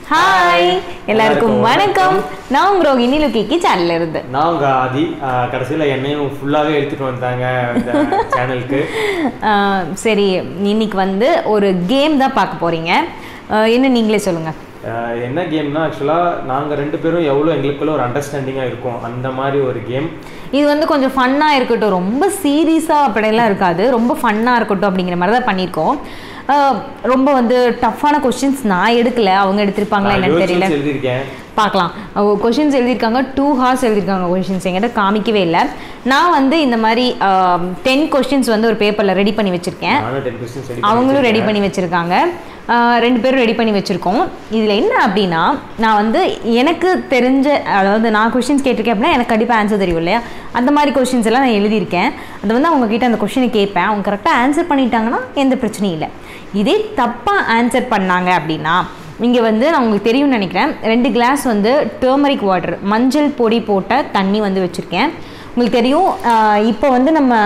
Hi எல்லாருக்கும் வணக்கம் நான் உங்க ரோகிணி லுக்கிக்கு சேனல்ல இருந்து நான் உங்க ஆதி ஆஹ் கடைசியில என்னையும் ஃபுல்லாவே எடுத்துட்டு வந்தாங்க இந்த சேனலுக்கு ஆஹ் சரி இன்னைக்கு வந்து ஒரு கேம் தான் பார்க்க போறீங்க ஆஹ் என்ன நீங்களே சொல்லுங்க ஆஹ் என்ன கேம்னா ஆக்சுவலா நாங்க ரெண்டு பேரும் எவ்வளவு எங்களுக்குள்ள ஒரு அண்டர்ஸ்டாண்டிங்கா இருக்கும் அந்த மாதிரி ஒரு கேம் இது வந்து கொஞ்சம் ஃபன்னாக இருக்கட்டும் ரொம்ப சீரியஸாக அப்படியெல்லாம் இருக்காது ரொம்ப ஃபன்னாக இருக்கட்டும் அப்படிங்கிற மாதிரி தான் பண்ணியிருக்கோம் ஆஹ் ரொம்ப வந்து டஃப்பான கொஸ்டின்ஸ் நான் எடுக்கல அவங்க எடுத்திருப்பாங்களா என்னன்னு தெரியல எழுதியிருக்கேன் பார்க்கலாம் கொஷின்ஸ் எழுதியிருக்காங்க டூ ஹார்ஸ் எழுதியிருக்காங்க கொஷின்ஸ் என்கிட்ட காமிக்கவே இல்லை நான் வந்து இந்த மாதிரி டென் கொஸ்டின்ஸ் வந்து ஒரு பேப்பரில் ரெடி பண்ணி வச்சுருக்கேன் நானும் டென் கொஸ்டின்ஸ் அவங்களும் ரெடி பண்ணி வச்சுருக்காங்க ரெண்டு பேரும் ரெடி பண்ணி வச்சுருக்கோம் இதில் என்ன அப்படின்னா நான் வந்து எனக்கு தெரிஞ்ச அதாவது நான் கொஷின்ஸ் கேட்டிருக்கேன் அப்படின்னா எனக்கு கண்டிப்பாக ஆன்சர் தெரியும் இல்லையா அந்த மாதிரி கொஷின்ஸ் எல்லாம் நான் எழுதியிருக்கேன் அது வந்து அவங்க கிட்ட அந்த கொஷினை கேட்பேன் அவங்க கரெக்டாக ஆன்சர் பண்ணிட்டாங்கன்னா எந்த பிரச்சனையும் இல்லை இதே தப்பாக ஆன்சர் பண்ணாங்க அப்படின்னா இங்கே வந்து நான் உங்களுக்கு தெரியும்னு நினைக்கிறேன் ரெண்டு கிளாஸ் வந்து டர்மரிக் வாட்டர் மஞ்சள் பொடி போட்ட தண்ணி வந்து வச்சுருக்கேன் உங்களுக்கு தெரியும் இப்போ வந்து நம்ம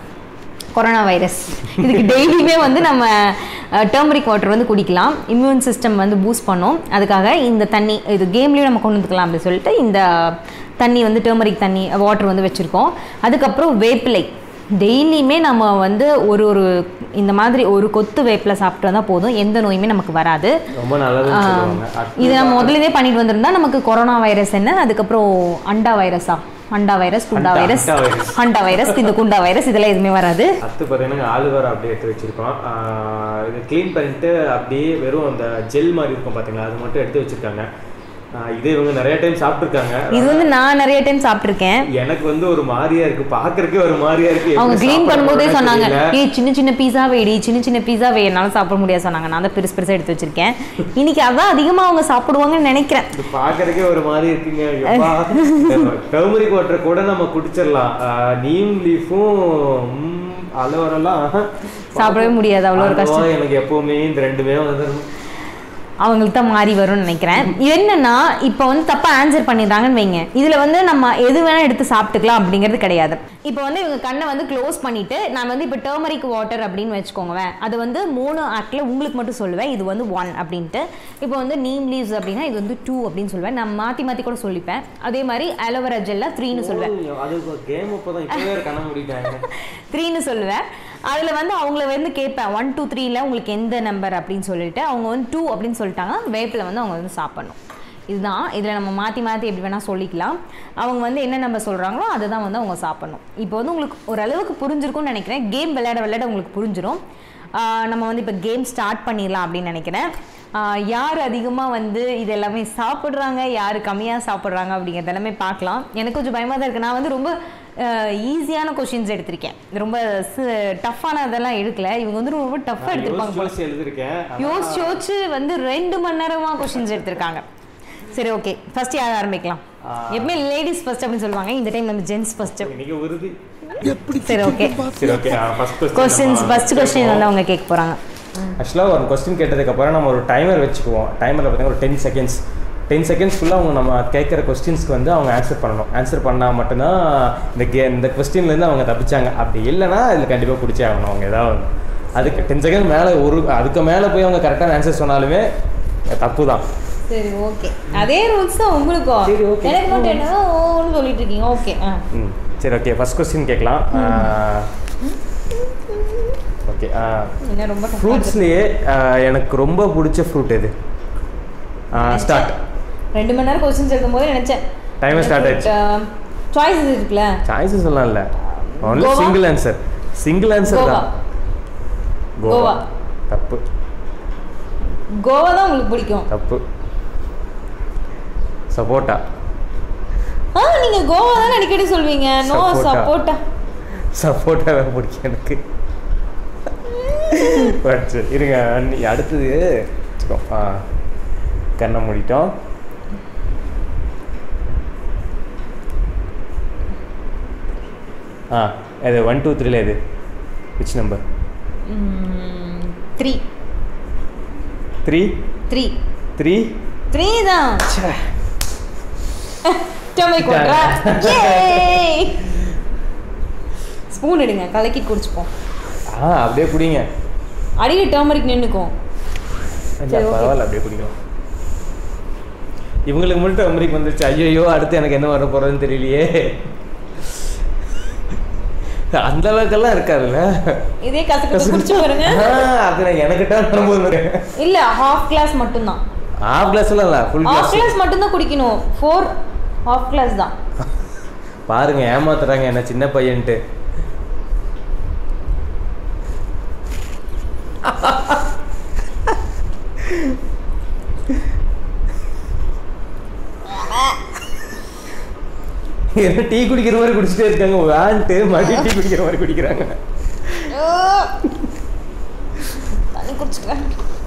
கொரோனா வைரஸ் இதுக்கு டெய்லியுமே வந்து நம்ம டர்மரிக் வாட்டர் வந்து குடிக்கலாம் இம்யூன் சிஸ்டம் வந்து பூஸ்ட் பண்ணும் அதுக்காக இந்த தண்ணி இது கேம்லேயும் நம்ம கொண்டு வந்துக்கலாம் அப்படின்னு சொல்லிட்டு இந்த தண்ணி வந்து டர்மரிக் தண்ணி வாட்டர் வந்து வச்சுருக்கோம் அதுக்கப்புறம் வேப்பிலை டெய்லியுமே நம்ம வந்து ஒரு ஒரு இந்த மாதிரி ஒரு கொத்து வேப்பிலை சாப்பிட்டு வந்தால் போதும் எந்த நோயுமே நமக்கு வராது ரொம்ப நல்லதுன்னு சொல்லுவாங்க இது நம்ம முதலிலே பண்ணிட்டு வந்திருந்தா நமக்கு கொரோனா வைரஸ் என்ன அதுக்கப்புறம் அண்டா வைரஸா அண்டா வைரஸ் குண்டா அண்டா- வைரஸ் அண்டா வைரஸ். அண்டா வைரஸ் இந்த குண்டா வைரஸ் இதெல்லாம் எதுவுமே வராது அடுத்து பார்த்தீங்கன்னா ஆலுவேரா அப்படியே எடுத்து வச்சிருக்கோம் ஆஹ் இது க்ளீன் பண்ணிட்டு அப்படியே வெறும் அந்த ஜெல் மாதிரி இருக்கும் பார்த்தீங்களா அது மட்டும் எடுத்து வச்சிருக்காங்க ஆஹ் இது இவங்க நிறைய டைம் சாப்பிட்ருக்காங்க இது வந்து நான் நிறைய டைம் சாப்பிட்ருக்கேன் எனக்கு வந்து ஒரு மாதிரியா இருக்கு பாக்குறதுக்கே ஒரு மாதிரியா இருக்கு அவங்க எப்படி க்ளீன் சாப்பிட பண்ணும்போதே போறேன்னு சொன்னாங்க தெரியல. ஏய் சின்ன சின்ன பீஸா வேடி சின்ன சின்ன பீஸா வே என்னால சாப்பிட முடியாது சொன்னாங்க நான் தான் பெருசு பெருசா எடுத்து வச்சிருக்கேன் இன்னைக்கு அதான் அதிகமா அவங்க சாப்பிடுவாங்கன்னு நினைக்கிறேன் இது பாக்குறதுக்கே ஒரு மாதிரி இருக்குங்க டர்மரிக் வாட்டர் கூட நம்ம குடிச்சிடலாம் நீம் லீஃபும் அலோரெல்லாம் சாப்பிடவே முடியாது அவ்வளோ ஒரு கஷ்டம் எனக்கு எப்பவுமே இந்த ரெண்டுமே வந்து அவங்களுக்கு தான் மாறி வரும்னு நினைக்கிறேன் என்னன்னா இப்போ வந்து தப்பா ஆன்சர் பண்ணிடுறாங்கன்னு வைங்க இதுல வந்து நம்ம எது வேணா எடுத்து சாப்பிட்டுக்கலாம் அப்படிங்கிறது கிடையாது இப்போ வந்து இவங்க கண்ணை வந்து க்ளோஸ் பண்ணிட்டு நான் வந்து இப்போ டர்மரிக் வாட்டர் அப்படின்னு வச்சுக்கோங்க அது வந்து மூணு ஆக்டில் உங்களுக்கு மட்டும் சொல்லுவேன் இது வந்து ஒன் அப்படின்ட்டு இப்போ வந்து நீம் லீவ்ஸ் அப்படின்னா இது வந்து டூ அப்படின்னு சொல்லுவேன் நான் மாற்றி மாற்றி கூட சொல்லிப்பேன் அதே மாதிரி அலோவேரா ஜெல்ல த்ரீன்னு சொல்லுவேன் அது கேம் அப்பதான் இப்பவே கண்ண முடிட்டாங்க த்ரீன்னு சொல்லுவேன் அதில் வந்து அவங்கள வந்து கேட்பேன் ஒன் டூ த்ரீல உங்களுக்கு எந்த நம்பர் அப்படின்னு சொல்லிட்டு அவங்க வந்து டூ அப்படின்னு சொல்லிட்டாங்க வேப்பில் வந்து அவங்க வந்து சாப்பிடணும் இதுதான் இதில் நம்ம மாற்றி மாற்றி எப்படி வேணால் சொல்லிக்கலாம் அவங்க வந்து என்ன நம்பர் சொல்கிறாங்களோ அதை தான் வந்து அவங்க சாப்பிடணும் இப்போ வந்து உங்களுக்கு ஓரளவுக்கு புரிஞ்சிருக்கும்னு நினைக்கிறேன் கேம் விளையாட விளையாட உங்களுக்கு புரிஞ்சிரும் ஆஹ் நம்ம வந்து இப்போ கேம் ஸ்டார்ட் பண்ணிடலாம் அப்படின்னு நினைக்கிறேன் ஆஹ் யார் அதிகமாக வந்து இது எல்லாமே சாப்பிட்றாங்க யார் கம்மியாக சாப்பிட்றாங்க அப்படிங்கிறது எல்லாமே பார்க்கலாம் எனக்கு கொஞ்சம் பயமாக தான் இருக்குது நான் வந்து ரொம்ப ஈஸியான கொஷின்ஸ் எடுத்திருக்கேன் ரொம்ப டஃப்பான இதெல்லாம் எடுக்கல இவங்க வந்து ரொம்ப டஃப்பாக எடுத்திருப்பாங்க போல. யோசிச்சு எழுதிருக்கேன் யோசிச்சு யோசிச்சு வந்து ரெண்டு மணி நேரமா கொஷின்ஸ் எடுத்திருக்காங்க சரி ஓகே ஃபர்ஸ்ட் யார் ஆரம்பிக்கலாம் எப்பவுமே லேடிஸ் ஃபர்ஸ்ட் அப்படின்னு சொல்லுவாங்க இந்த டைம் நம்ம ஜென்ஸ் ஃபர்ஸ்ட் இன்னைக்கு உறுதி சரி ஓகே சரி okay first questions first question வந்து அவங்க கேட்க போறாங்க ஆக்சுவலாக ஒரு கொஸ்டின் கேட்டதுக்கப்புறம் நம்ம ஒரு டைமர் வச்சுக்குவோம் டைமரில் பார்த்தீங்கன்னா ஒரு டென் செகண்ட்ஸ் டென் செகண்ட்ஸ்க்குள்ளே அவங்க நம்ம கேட்குற கொஸ்டின்ஸ்க்கு வந்து அவங்க ஆன்சர் பண்ணணும் ஆன்சர் பண்ணால் மட்டும்தான் இந்த கே இந்த கொஸ்டின்லேருந்து அவங்க தப்பிச்சாங்க அப்படி இல்லைன்னா இதில் கண்டிப்பாக பிடிச்சே ஆகணும் அவங்க ஏதாவது ஒண்ணு. அதுக்கு டென் செகண்ட் மேலே ஒரு அதுக்கு மேலே போய் அவங்க கரெக்டான ஆன்சர் சொன்னாலுமே தப்பு தான் சரி ஓகே அதே ரூல்ஸ் தான் உங்களுக்கும் சரி, okay. எனக்கு மட்டும் என்ன ஓன்னு சொல்லிட்டு இருக்கீங்க ஓகே ஆ ம் சரி ஓகே ஃபஸ்ட் கொஸ்டின் கேட்கலாம் ஓகே என்ன ரொம்ப tough ஆ இருக்கு. ஃப்ரூட்ஸ்லேயே எனக்கு ரொம்ப பிடிச்ச ஃப்ரூட் எது ஸ்டார்ட் ரெண்டு மணி நேரம் கொஸ்டின்ஸ் இருக்கும்போது நினைச்சேன் Timer start ஆயிடுச்சு. சாய்ஸஸ் இருக்குல்ல சாய்ஸஸ் எல்லாம் இல்லை only Goa? Single answer single answer Goa தான் கோவா. தப்பு கோவா தான் உங்களுக்கு பிடிக்கும் தப்பு சப்போட்டா ஆ நீங்க கோவா தானே அடிக்கடி சொல்வீங்க நோ சப்போட்டா. சப்போட்டா சப்போட்டா தான் பிடிக்கும் எனக்கு Right, சரி, இருங்க அன்னி- அடுத்தது வச்சுக்கோ ஆ கண்ணை மூடிட்டோம் ஆ இது ஒன் டூ த்ரீல இது which number three three three three three தான் டொமேக் கொட்றா ஸ்பூன் எடுங்க கலக்கி குடிச்சுப்போம் ஆ அப்படியே குடிங்க அடியில் டர்மரிக் நின்றுக்கும் இல்ல, சரி, okay. பரவாயில்ல அப்படியே குடிக்கலாம் இவங்களுக்கு மட்டும் அமெரிக்க வந்துருச்சு ஐயோ அடுத்து எனக்கு என்ன வர போறதுன்னு தெரியலையே அந்த அளவுக்கெல்லாம் இருக்காதுல்ல இதே கசக்கத்தை குடிச்சு பாருங்க ஆ, அது நான் எனக்கிட்ட வரும்போது இல்ல ஹாஃப் கிளாஸ் மட்டும்தான் ஹாஃப் கிளாஸ்லாம் இல்லை ஃபுல் ஹாஃப் கிளாஸ் கிளாஸ் மட்டும்தான் குடிக்கணும் ஃபோர் ஹாஃப் கிளாஸ் தான் பாருங்க ஏமாத்துறாங்க என்ன சின்ன பையன்ட்டு என்ன டீ குடிக்கிற மாதிரி குடிச்சிட்டே இருக்காங்க வேன்ட்டு மறுபடியும் டீ குடிக்கிற மாதிரி குடிக்கிறாங்க தண்ணி குடிச்சுக்கிறேன்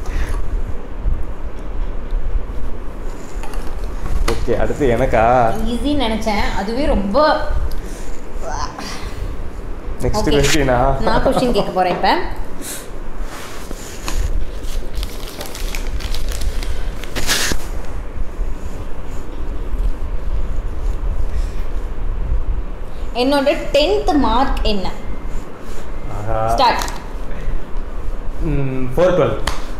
ஓகே அடுத்து எனக்கா ஈஸின்னு நினைச்சேன் அதுவே ரொம்ப நெக்ஸ்ட் Okay. கொஸ்டினா நான் கொஸ்டின் கேட்க போறேன் இப்ப என்னோட டென்த் மார்க் என்ன ஸ்டார்ட் ஃபோர் டுவெல்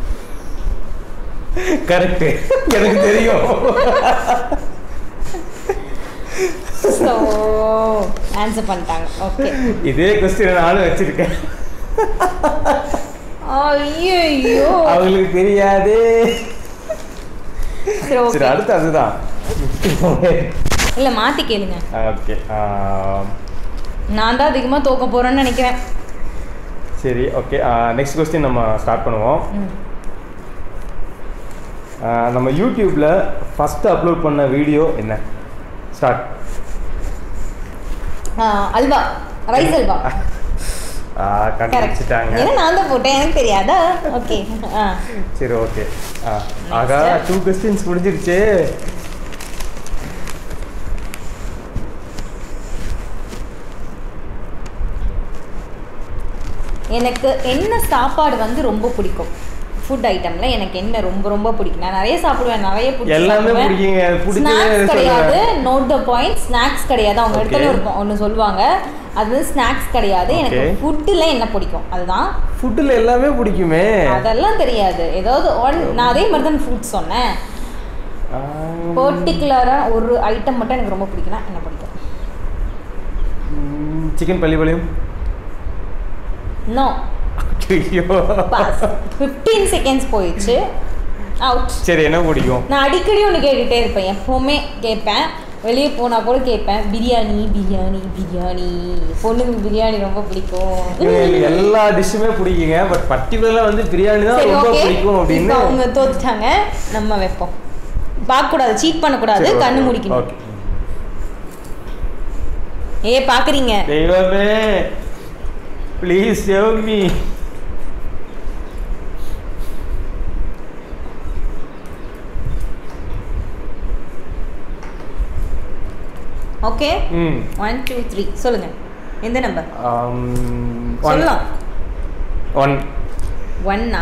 கரெக்டு எனக்கு தெரியும் ஸோ ஆன்சர் பண்ணிட்டாங்க ஓகே இதே கொஸ்டின் நானும் வச்சிருக்கேன் ஐயோ அவங்களுக்கு தெரியாதே சரி சரி ஓகே அடுத்து அதுதான் இல்லை மாற்றி கேளுங்க ஓகே நான் தான் அதிகமாக தோக்க போகிறேன்னு நினைக்கிறேன் சரி ஓகே நெக்ஸ்ட் கொஸ்டின் நம்ம ஸ்டார்ட் பண்ணுவோம் ம். ஆ, நம்ம யூடியூப்ல ஃபர்ஸ்ட் அப்லோட் பண்ண வீடியோ என்ன ஸ்டார்ட் ஆ, அல்வா ரைஸ் அல்வா கரெக்ட் கண்டுபிடிச்சிட்டாங்க ஏன்னா நான் தான் போட்டேன் எனக்கு தெரியாதா ஓகே ஆ சரி ஓகே ஆகா டூ கொஸ்டின்ஸ் முடிஞ்சிருச்சு எனக்கு என்ன சாப்பாடு வந்து ரொம்ப பிடிக்கும் ஃபுட் ஐட்டம்ல எனக்கு என்ன ரொம்ப ரொம்ப பிடிக்கும் நான் நிறைய சாப்பிடுவேன் நிறைய பிடிச்சி எல்லாமே பிடிக்குங்க பிடிச்சதே ஸ்நாக்ஸ் கிடையாது சொல்லுங்க நோட் த பாயிண்ட் ஸ்நாக்ஸ் கிடையாது அவங்க Okay. இடத்துல ஒரு ஒன்று சொல்லுவாங்க அது வந்து ஸ்நாக்ஸ் கிடையாது எனக்கு Okay. ஃபுட்டில் என்ன பிடிக்கும் அதுதான் ஃபுட்டில் எல்லாமே பிடிக்குமே அதெல்லாம் தெரியாது ஏதாவது ஒன் நான் அதே மாதிரி தான் ஃபுட் சொன்னேன் பர்டிகுலராக ஒரு ஐட்டம் மட்டும் எனக்கு ரொம்ப பிடிக்கும்னா என்ன பிடிக்கும் சிக்கன் பள்ளிப்பாளையம் நோ ஐயோ பாஸ் ஃபிஃப்டீன் செகண்ட்ஸ் போயிடுச்சு அவுட் சரி என்ன பிடிக்கும் நான் அடிக்கடி ஒன்று கேட்டுகிட்டே இருப்பேன் எப்போவுமே கேட்பேன் வெளியே போனால் கூட கேட்பேன் பிரியாணி பிரியாணி பிரியாணி பொண்ணுங்க பிரியாணி ரொம்ப பிடிக்கும் எனக்கு எல்லா டிஷ்ஷுமே பிடிக்குங்க பட் பர்டிகுலராக வந்து பிரியாணி தான் சரி ரொம்ப ஓகே பிடிக்கும் அப்படின்னு இப்போ அவங்க தோத்துட்டாங்க நம்ம வைப்போம் பார்க்கக்கூடாது சீட் பண்ணக்கூடாது சரி, okay, கண்ணு முடிக்கணும் okay. ஏ பார்க்குறீங்க தெய்வமே ப்ளீஸ் சேவ் மீ ஓகே ம் ஒன் டூ த்ரீ சொல்லுங்க எந்த நம்பர் ஒன் சொல்லலாம் ஒன் ஒன்னா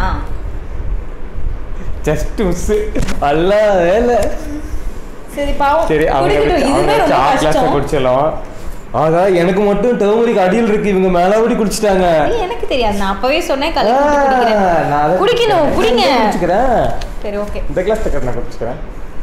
ஜஸ்ட் மிஸ் அல்ல வேலை சரி பாவம் சரி அவங்க குடிக்கட்டும் அவங்க இதுவே ரொம்ப ஆ கிளாஸ்ல கஷ்டம் குடிச்சலாம் ஆகா எனக்கு மட்டும் டர்மரிக் அடியில் இருக்கு இவங்க மேலாபடி குடிச்சிட்டாங்க ஏய், எனக்கு தெரியாது நான் அப்பவே சொன்னேன் கலக்கி ஆ, ஊத்தி குடிக்கிறேன் நான் அதை குடிக்கணும், குடிங்க. குடிச்சுக்கிறேன் சரி ஓகே இந்த கிளாஸ் தக்கர் நான் குடிச்சுக்கிறேன்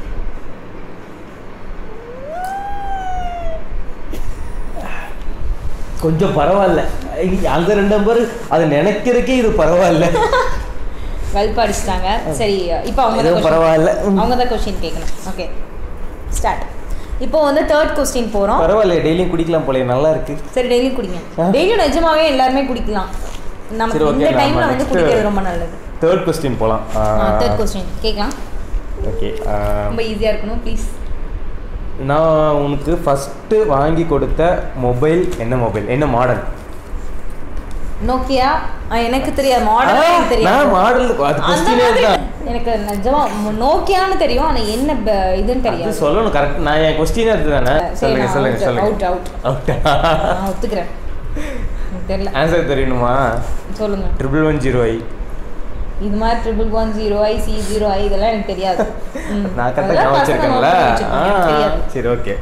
கொஞ்சம் பரவாயில்ல இங்க- அங்க ரெண்டு நம்பர் அது நினைக்கிறதுக்கே இது பரவாயில்ல வெல்ப் அடிச்சிட்டாங்க சரி இப்போ அவங்க ஏதோ தான் பரவாயில்ல ம். அவங்க தான் கொஸ்டின் கேட்கணும் ஓகே ஸ்டார்ட் இப்போ வந்து தேர்ட் கொஸ்டின் போகிறோம் பரவாயில்ல டெய்லியும் குடிக்கலாம் போல நல்லா இருக்கு சரி டெய்லியும் குடிங்க ஆ. டெய்லியும் நிஜமாவே எல்லாருமே குடிக்கலாம் சரி, நமக்கு okay, இந்த நாம டைம்ல வந்து next- குடிக்கிறது ரொம்ப நல்லது தேர்ட் கொஸ்டின் போலாம் தேர்ட் கொஸ்டின் கேட்கலாம் ஓகே ரொம்ப ஈஸியாக இருக்கணும் ப்ளீஸ் நான் உனக்கு ஃபஸ்ட்டு வாங்கி கொடுத்த மொபைல் என்ன மொபைல் என்ன மாடல் நோக்கியா எனக்கு தெரியாது மாடல் எனக்கு தெரியாது நான் மாடல் அது அந்த கொஸ்டினே மாதிரி தான் எனக்கு நிஜமா நோக்கியான்னு தெரியும் ஆனா என்ன ப- இதுன்னு அது தெரியாது சொல்லணும் கரெக்ட் நான் என் கொஸ்டினே அதுதானே சொல்லுங்க சொல்லுங்க சொல்லுங்க அவுட் அவுட் அவுட்டா நான் ஒத்துக்கிறேன் எனக்கு தெரியல ஆன்சர் தெரியணுமா சொல்லுங்க ட்ரிபிள் ஒன் ஜீரோ ஐ இது மாதிரி triple one zero I C zero I இதெல்லாம் எனக்கு தெரியாது ம். நான் கரெக்டாக அதெல்லாம் ஞாபகம் பசங்க வச்சிருக்கேன்ல note பண்ணி வச்சிருப்பாங்க, எனக்கு தெரியாது. ஆ, சரி ஓகே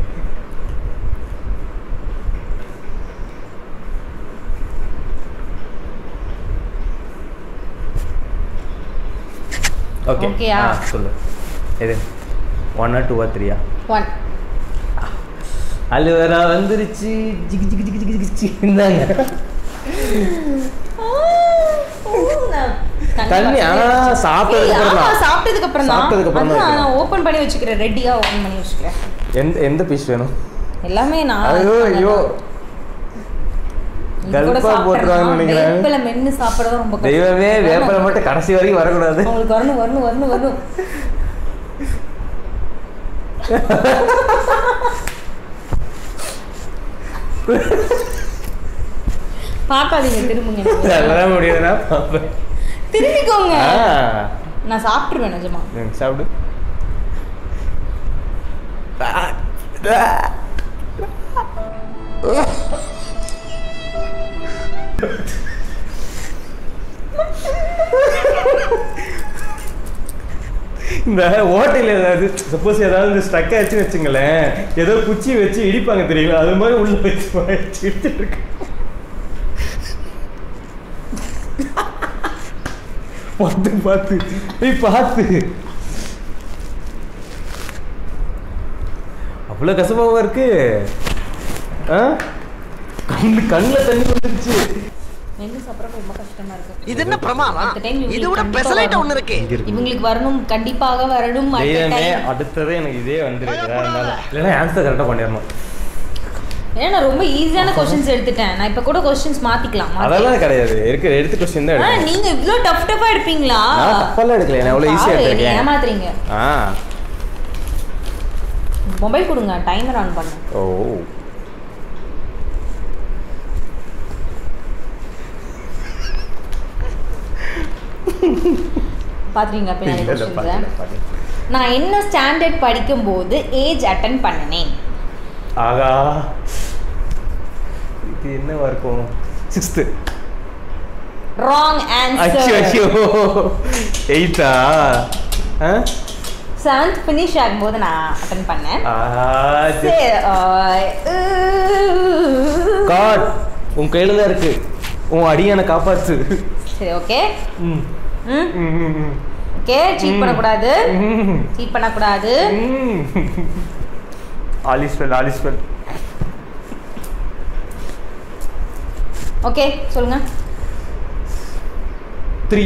ஓகே Okay-யா? சொல்லு எது ஒன் ஆர் டூவா த்ரீயா ஒன் அலுவரா வந்துருச்சு ஜிகி ஜிகி ஜிகி ஜிகி ஜிகி இருந்தாங்க தண்ணி, ஆனா சாப்பிட்டதுக்கு அப்புறம் தான். சாப்பிட்டதுக்கு அப்புறம் தான் சாப்பிட்டதுக்கு அப்புறம் தான் அதான் வைக்கணும். நான் ஓபன் பண்ணி வச்சுக்கிறேன் ரெடியா ஓபன் பண்ணி வச்சுக்கிறேன் எந்த எந்த பீஸ் வேணும் எல்லாமே நான் ஐயோ ஐயோ இது கூட கல்பா சாப்பிட்டேன்னா போட்டுருவாங்கன்னு நினைக்கிறேன். வேப்பிலை மென்னு சாப்பிடறது ரொம்ப கஷ்டம். தெய்வமே வேப்பலை மட்டும் கடைசி வரைக்கும் வரக்கூடாது உங்களுக்கு வரணும் வரணும் வரணும் வரணும் பார்க்காதீங்க திரும்புங்க அதெல்லாம் முடியாதுன்னா பார்ப்பேன் திரும்பிக்கோங்க ஆ நான் சாப்பிட்டுருவேன் நிஜமா ம், சாப்பிடு இந்த ஹோட்டல் ஏதாவது சப்போஸ் ஏதாவது ஸ்ட்ரக் ஆச்சுன்னு வச்சுங்களேன் ஏதோ குச்சி வச்சு இடிப்பாங்க தெரியுங்களா அது மாதிரி உள்ள வச்சு வச்சு இடிச்சிட்டு இருக்கு பார்த்து பார்த்து ஏய் பார்த்து அவ்வளோ கசப்பாவா இருக்கு ஆ கண்ணு கண்ணில் தண்ணி வந்துருச்சு மென்னு சாப்பிட்றது ரொம்ப கஷ்டமா இருக்கு இது என்ன பிரமாதம் அடுத்த time இவங்களுக்கு இது விட கண்டிப்பா பெசலைட் வரும். ஒண்ணு இருக்கு இங்க இருக்கு இவங்களுக்கு வரணும் கண்டிப்பாக வரணும் at a தெய்வமே time. அடுத்ததே எனக்கு இதே வந்துருக்கு இல்லைன்னா ஆன்சர் கரெக்டாக பண்ணிடணும் ஏன்னா நான் ரொம்ப ஈஸியான கொஸ்டின்ஸ் எடுத்துட்டேன் நான் இப்ப கூட கொஸ்டின்ஸ் மாத்திக்கலாம் மாத்தி- அதெல்லாம் கிடையாது இருக்கு எடுத்து கொஸ்டின் தான் ஆ, எடுக்கணும் நீங்க இவ்ளோ டஃப் டஃபா எடுப்பீங்களா நான் தப்பெல்லாம் எடுக்கல நான் எவ்வளோ ஈஸியாக பாரு, நீ எடுத்திருக்கேன் ஏமாத்துறீங்க ஆ மொபைல் கொடுங்க டைமர் ஆன் பண்ணு ஓ பாத்துறீங்க பின்னாடி இல்ல, இல்ல, questions-அ? பாக்கல, பாக்கல. நான் என்ன ஸ்டாண்டர்ட் படிக்கும்போது ஏஜ் அட்டன் பண்ணினேன் ஆகா இது என்னவா இருக்கும் சிக்ஸ்த்து ராங் அச்சோ ஆன்சர் அச்சோ எயித்தா ஆ செவன்த் ஃபினிஷ் ஆகும்போது நான் அட்டன் பண்ணேன் ஆஹா சரி, ஆ, உ. காட் உன் கையில தான் இருக்கு உன் அடியான காப்பாத்து சரி ஓகே ம் ம் ம், ம், ம். ஓகே சீட் பண்ணக்கூடாது ம். சீட் பண்ணக்கூடாது ம். ஆலிஸ்வெல் ஆலிஸ்வெல் ஓகே சொல்லுங்க த்ரீ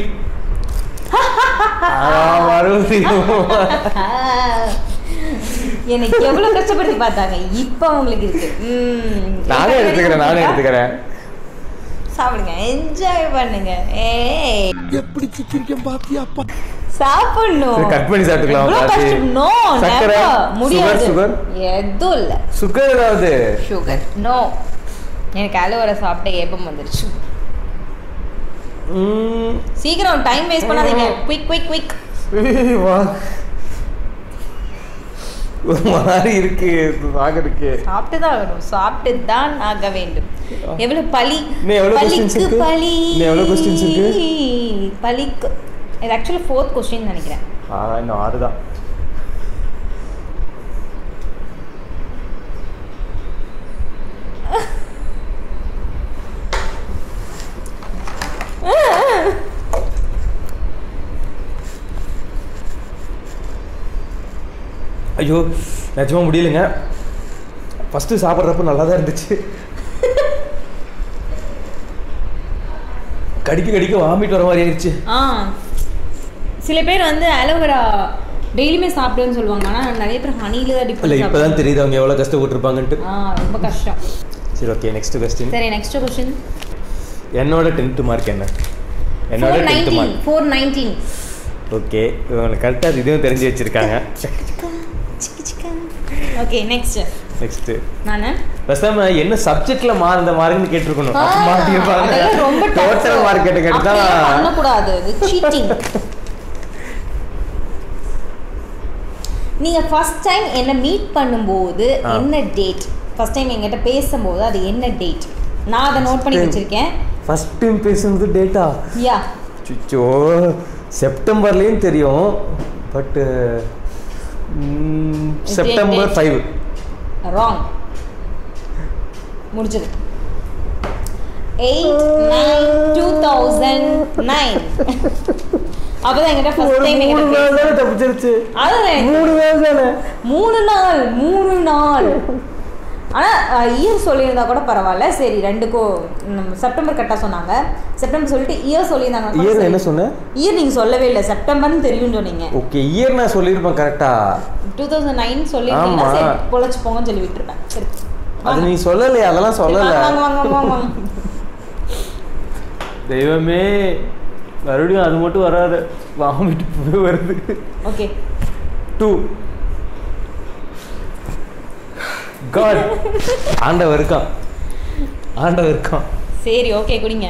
மறுபடியும் எனக்கு எவ்வளவு கஷ்டப்படுத்தி பார்த்தாங்க இப்போ உங்களுக்கு இருக்கு ம். நானே எடுத்துக்கிறேன் நானே எடுத்துக்கிறேன் சாப்பிடுங்க என்ஜாய் பண்ணுங்க ஏய் எப்படி சிக்கிரிக்கம் பாத்தியாப்பா சாப்பிடணும் சரி, cut பண்ணி சாப்பிட்டுக்கலாம், இவ்வளவு பாத்தி. கஷ்டம் நோ சர்க்கரை, முடியாது sugar, sugar? எதுவும் இல்ல சுகர் ஏதாவது சுகர் நோ எனக்கு அலோவேரா சாப்பிட்ட ஏப்பம் வந்துருச்சு ம். சீக்கிரம் டைம் வேஸ்ட் பண்ணாதீங்க குயிக் குயிக் குயிக் ஏய், வா ஒரு மாதிரி இருக்கு ஆகிறதுக்கு சாப்பிட்டு தான் ஆகணும் சாப்பிட்டு தான் ஆக வேண்டும் எவ்வளவு பலி இன்னும் எவ்வளவு questions பலிக்கு இருக்கு? பலி இன்னும் எவ்வளவு questions இருக்கு? பலிக்கு இது ஆக்சுவலி ஃபோர்த் கொஸ்டின் நினைக்கிறேன் ஆ இன்னும் ஆறு தான் ஐயோ நிஜமா முடியலங்க ஃபஸ்ட்டு சாப்பிட்றப்ப நல்லா தான் இருந்துச்சு கடிக்க கடிக்க வாமிட் வர மாதிரி ஆயிடுச்சு ஆ சில பேர் வந்து அலோவேரா டெய்லியுமே சாப்பிடுவேன்னு சொல்லுவாங்க ஆனால் நிறைய பேர் ஹனியில் தான் இல்லை டிஃபரெண்ட் இப்போ தான் தெரியுது அவங்க எவ்வளோ கஷ்டப்பட்டுருப்பாங்கன்ட்டு ஆ ரொம்ப கஷ்டம் சரி ஓகே நெக்ஸ்ட் கொஸ்டின் சரி நெக்ஸ்ட் கொஸ்டின் என்னோட டென்த்து மார்க் என்ன என்னோட four tenth nineteen mark four nineteen okay இவங்களுக்கு கரெக்டாக இதுவும் தெரிஞ்சு வச்சிருக்காங்க ஓகே நெக்ஸ்ட் நெக்ஸ்ட் நான் பேசாம என்ன சப்ஜெக்ட்ல மார்ந்த மார்க்னு கேட்டிருக்கணும் அப்ப மாட்டிருப்பாங்க அதெல்லாம் ரொம்ப டோட்டல் மார்க் கேட்டு கேட்டு தான் பண்ணக்கூடாது இது சீட்டிங் நீங்க ஃபர்ஸ்ட் டைம் என்ன மீட் பண்ணும்போது ஆ. என்ன டேட் ஃபர்ஸ்ட் டைம் என்கிட்ட பேசும்போது அது என்ன டேட் நான் அதை நோட் பண்ணி time. வச்சிருக்கேன் ஃபர்ஸ்ட் டைம் பேசுனது டேட்டா யா சுச்சோ செப்டம்பர்லேயும் தெரியும் பட்டு செப்டம்பர் date? ஃபைவ் ராங் முடிஞ்சது eight nine two thousand nine அப்பதான் என்கிட்ட ஃபர்ஸ்ட் டைம் மூணு என்கிட்ட நாள் பேச- தானே தப்பிச்சிருச்சு அதுதான் எனக்கு- மூணு நாள் தானே மூணு நாள் மூணு நாள் ஆனால் இயர் சொல்லியிருந்தா கூட பரவாயில்ல சரி ரெண்டுக்கும் ம், செப்டம்பர் கரெக்டாக சொன்னாங்க செப்டம்பர் சொல்லிட்டு இயர் சொல்லியிருந்தாங்க இயர் என்ன சொன்னேன் இயர் நீங்கள் சொல்லவே இல்லை செப்டம்பர்னு தெரியும்னு சொன்னீங்க ஓகே இயர் நான் சொல்லியிருப்பேன் கரெக்டா டூ தௌசண்ட் நைன் சொல்லியிருந்தீங்கன்னா ஆமா. சரி பொழைச்சு போங்கன்னு சொல்லி விட்டுருப்பேன் சரி அது நீ சொல்லலையே அதெல்லாம் சரி, சொல்லல வாங்க, வாங்க, வாங்க, வாங்க, வாங்க. தெய்வமே மறுபடியும் அது மட்டும் வராது வாமிட்டு போய் வருது ஓகே டூ காட் ஆண்டவர் இருக்கான் ஆண்டவர் இருக்கான் சரி ஓகே குடிங்க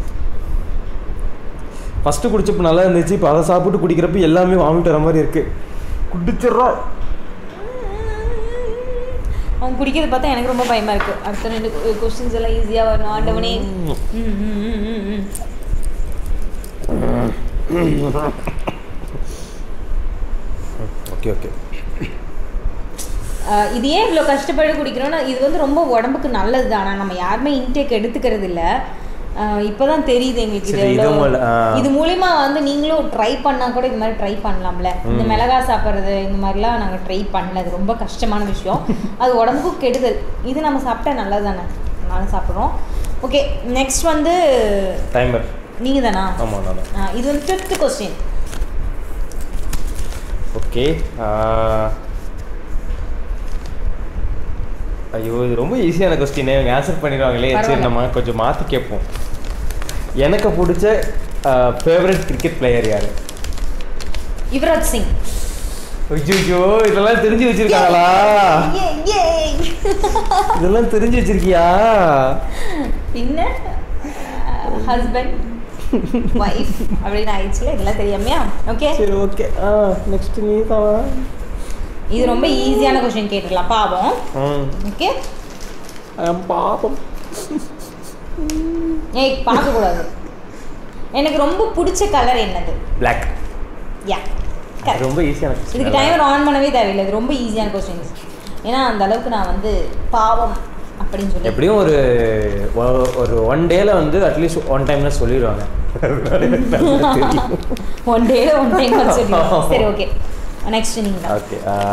ஃபஸ்ட்டு குடிச்சப்ப நல்லா இருந்துச்சு இப்போ அதை சாப்பிட்டு குடிக்கிறப்ப எல்லாமே வாமிட் வர மாதிரி இருக்கு குடிச்சிடுறோம் அவங்க குடிக்கிறது பார்த்தா எனக்கு ரொம்ப பயமா இருக்கு அடுத்த ரெண்டு கொஸ்டின்ஸ் எல்லாம் ஈஸியா வரணும் ஆண்டவனே ம், ம், ம், ம், ம். ஓகே ஓகே ஆஹ் இது ஏன் இவ்வளோ கஷ்டப்பட்டு குடிக்கிறோம்னா இது வந்து ரொம்ப உடம்புக்கு நல்லது தான் ஆனால் நம்ம யாருமே இன்டேக் எடுத்துக்கிறது இல்லை இப்போதான் தெரியுது எங்களுக்கு இது சரி, இது எவ்வளோ- மூல- ஆ. இது மூலியமா வந்து நீங்களும் ட்ரை பண்ணா கூட இது மாதிரி ட்ரை பண்ணலாம்ல இந்த மிளகா சாப்பிட்றது இந்த மாதிரிலாம் நாங்கள் ட்ரை பண்ணல அது ரொம்ப கஷ்டமான விஷயம் அது உடம்புக்கும் கெடுதல் இது நம்ம சாப்பிட்டா நல்லது தானே நானும் சாப்பிட்றோம் ஓகே நெக்ஸ்ட் வந்து டைமர் நீங்கள் தானா ஆமாம் நான் ஆ, இது வந்து ஃபிஃப்த் கொஸ்டின் ஓகே ஐயோ இது ரொம்ப ஈஸியான கொஸ்டின் இவங்க ஆன்சர் பண்ணிடுவாங்களே சரி பரவாயில்ல. நம்ம கொஞ்சம் மாற்றி கேட்போம் எனக்கு பிடிச்ச ஃபேவரட் கிரிக்கெட் பிளேயர் யார் யுவராஜ் சிங் ஐயோ இதெல்லாம் தெரிஞ்சு வச்சிருக்காங்களா Yay, yay. இதெல்லாம் தெரிஞ்சு வச்சிருக்கியா பின்ன ஹஸ்பண்ட் ஒய்ஃப் அப்படின்னு ஆயிடுச்சுல இதெல்லாம் தெரியாமையா ஓகே சரி ஓகே ஆ நெக்ஸ்ட் நீ தான் இது ரொம்ப ஈஸியான கொஸ்டின் கேட்டுடலாம் பாவம் ம் ஓகே ஆம், பாப்போம் ஏய் பார்க்கக்கூடாது எனக்கு ரொம்ப பிடிச்ச கலர் என்னது பிளாக் யா கரெக்ட் ரொம்ப ஈஸியான இதுக்கு கொஸ்டின் டைமர் ஆன் பண்ணவே தேவையில்லை இது ரொம்ப ஈஸியான கொஸ்டின்ஸ் ஏன்னா அந்த அளவுக்கு நான் வந்து பாவம் அப்படின்னு சொல்லி எப்படியும் ஒரு ஒ- ஒரு ஒன் டேல வந்து அட்லீஸ்ட் ஒன் டைம்ல சொல்லிடுவாங்க ஒன் டே ஒன் டைம் சொல்லுவோம் சரி ஓகே நெக்ஸ்ட் நீங்கள் ஓகே